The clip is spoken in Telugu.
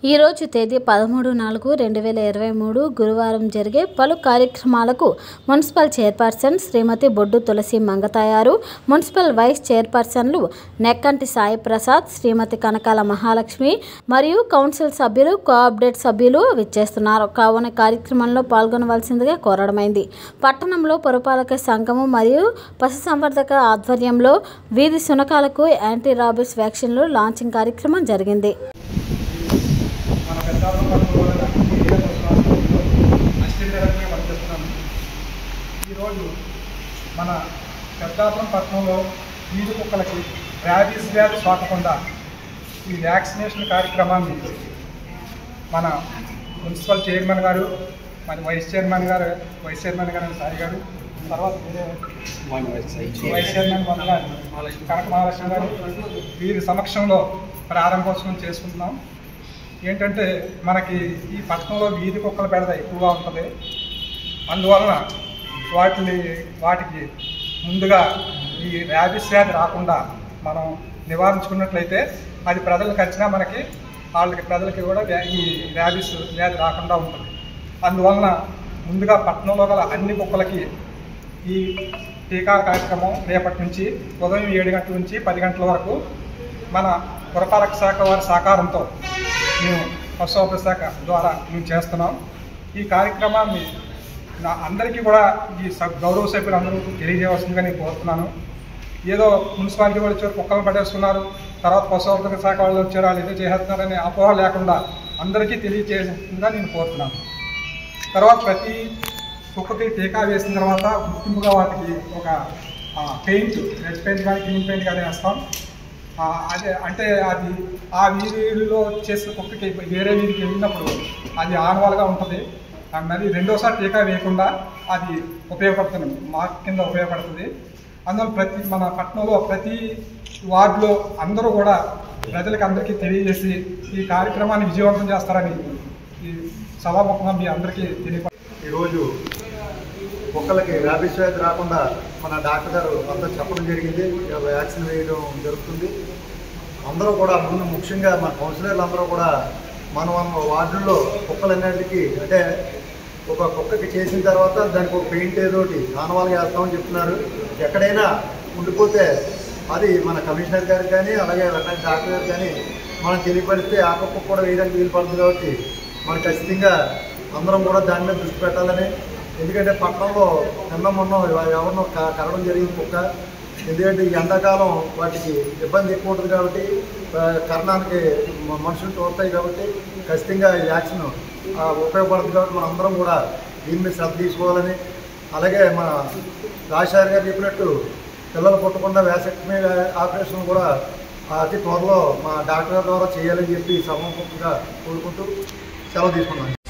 ఈరోజు తేదీ పదమూడు నాలుగు రెండు వేల ఇరవై మూడు గురువారం జరిగే పలు కార్యక్రమాలకు municipal chairperson Shrimati Boddu Tulasi Mangatayaru municipal vice చైర్పర్సన్లు నెక్కంటి సాయి ప్రసాద్ శ్రీమతి కనకాల మహాలక్ష్మి మరియు కౌన్సిల్ సభ్యులు కోఆప్డేట్ సభ్యులు విచ్చేస్తున్నారు కావున కార్యక్రమంలో పాల్గొనవలసిందిగా కోరడమైంది పట్టణంలో పురపాలక సంఘము మరియు పశుసంవర్ధక ఆధ్వర్యంలో వీధి శునకాలకు యాంటీ రాబిస్ వ్యాక్సిన్లు లాంచింగ్ కార్యక్రమం జరిగింది మన పెద్దాపురం పట్టణంలో రాష్ట్రంలో అసిస్టెంట్ డైరెక్టర్గా పనిచేస్తున్నాను ఈరోజు మన పెద్దాపురం పట్టణంలో వీధి కుక్కలకి ర్యాబీస్ వ్యాధి సోకకుండా ఈ వ్యాక్సినేషన్ కార్యక్రమాన్ని మన మున్సిపల్ చైర్మన్ గారు మరి వైస్ చైర్మన్ గారు వైస్ చైర్మన్ గారు సాయి గారు తర్వాత వేరే వైస్ చైర్మన్ వల్ల కనక మహాలక్ష్మి గారు వీరి సమక్షంలో ప్రారంభోత్సవం చేసుకుంటున్నాం ఏంటంటే మనకి ఈ పట్టణంలో వీధి కుక్కల బెడద ఎక్కువగా ఉంటుంది అందువలన వాటిని వాటికి ముందుగా ఈ ర్యాబిస్ వ్యాధి రాకుండా మనం నివారించుకున్నట్లయితే అది ప్రజలకు వచ్చినా మనకి వాళ్ళకి ప్రజలకి కూడా వ్యా- ఈ ర్యాబిస్ వ్యాధి రాకుండా ఉంటుంది అందువలన ముందుగా పట్టణంలో గల అన్ని కుక్కలకి ఈ టీకా కార్యక్రమం రేపటి నుంచి ఉదయం ఏడు గంటల నుంచి పది గంటల వరకు మన పురపాలక శాఖ వారి సహకారంతో మేము పశుసంవర్ధక శాఖ ద్వారా మేము చేస్తున్నాం ఈ కార్యక్రమాన్ని నా అందరికీ కూడా ఈ సబ్ గౌరవ సభ్యులు అందరూ తెలియజేయవలసిందిగా నేను కోరుతున్నాను ఏదో మున్సిపాలిటీ వాళ్ళు వచ్చారు కుక్కలు పడేస్తున్నారు తర్వాత పశుసంవర్ధక శాఖ వాళ్ళు వచ్చారు వాళ్ళు ఏదో చేస్తున్నారనే అపోహ లేకుండా అందరికీ తెలియజేసిందిగా నేను కోరుతున్నాను తర్వాత ప్రతి కుక్కకి టీకా వేసిన తర్వాత గుర్తింపుగా వాటికి ఒక ఆ, పెయింట్ రెడ్ పెయింట్ కానీ గ్రీన్ పెయింట్ కానీ వేస్తాం ఆ, అదే అంటే అది ఆ వీధిలో చేసిన కుక్కకి వేరే వీధికి వెళ్ళినప్పుడు అది ఆనవాలుగా ఉంటుంది ఆ, మరి రెండోసారి టీకా వేయకుండా అది ఉపయోగపడుతుంది మార్క్ కింద ఉపయోగపడుతుంది అందువల్ల ప్రతి మన పట్టణంలో ప్రతి వార్డులో అందరూ కూడా ప్రజలకు అందరికీ తెలియజేసి ఈ కార్యక్రమాన్ని విజయవంతం చేస్తారని ఈ సభాముఖంగా మీ అందరికీ తెలియప ఈరోజు కుక్కలకి ర్యాబిస్ వ్యాధి రాకుండా మన డాక్టర్ గారు అంతా చెప్పడం జరిగింది ఇక వ్యాక్సిన్ వేయడం జరుగుతుంది అందరూ కూడా ముందు ముఖ్యంగా మన కౌన్సిలర్లు అందరూ కూడా మన మన వార్డుల్లో కుక్కలన్నిటికీ అంటే ఒక కుక్కకి చేసిన తర్వాత దానికి ఒక పెయింట్ ఏదో ఒకటి ఆనవాళ్ళగా వేస్తామని చెప్తున్నారు ఎక్కడైనా ఉండిపోతే అది మన కమిషనర్ గారికి కానీ అలాగే వెటనరీ డాక్టర్ గారికి కానీ మనం తెలియపరిస్తే ఆ కుక్క కూడా వేయడానికి వీలు పడుతుంది కాబట్టి మనం ఖచ్చితంగా అందరం కూడా దాని మీద దృష్టి పెట్టాలని ఎందుకంటే పట్టణంలో నిన్న మొన్న ఎవరినో క- కరవడం జరిగింది కుక్క ఎందుకంటే ఈ ఎండాకాలం వాటికి ఇబ్బంది ఎక్కువ ఉంటుంది కాబట్టి ఆ, కరణానికి మ- మనుషులు చూస్తాయి కాబట్టి ఖచ్చితంగా ఈ వ్యాక్సిన్ ఆ, ఉపయోగపడుతుంది కాబట్టి మనం అందరం కూడా దీని మీద శ్రద్ధ తీసుకోవాలని అలాగే మన రాజశేఖర్ గారు చెప్పినట్టు పిల్లలు పుట్టకుండా వ్యాసక్టమీ ఆపరేషన్ కూడా అతి త్వరలో మా డాక్టర్ గారి ద్వారా చేయాలని చెప్పి సభాముఖంగా కోరుకుంటూ సెలవు తీసుకున్నాను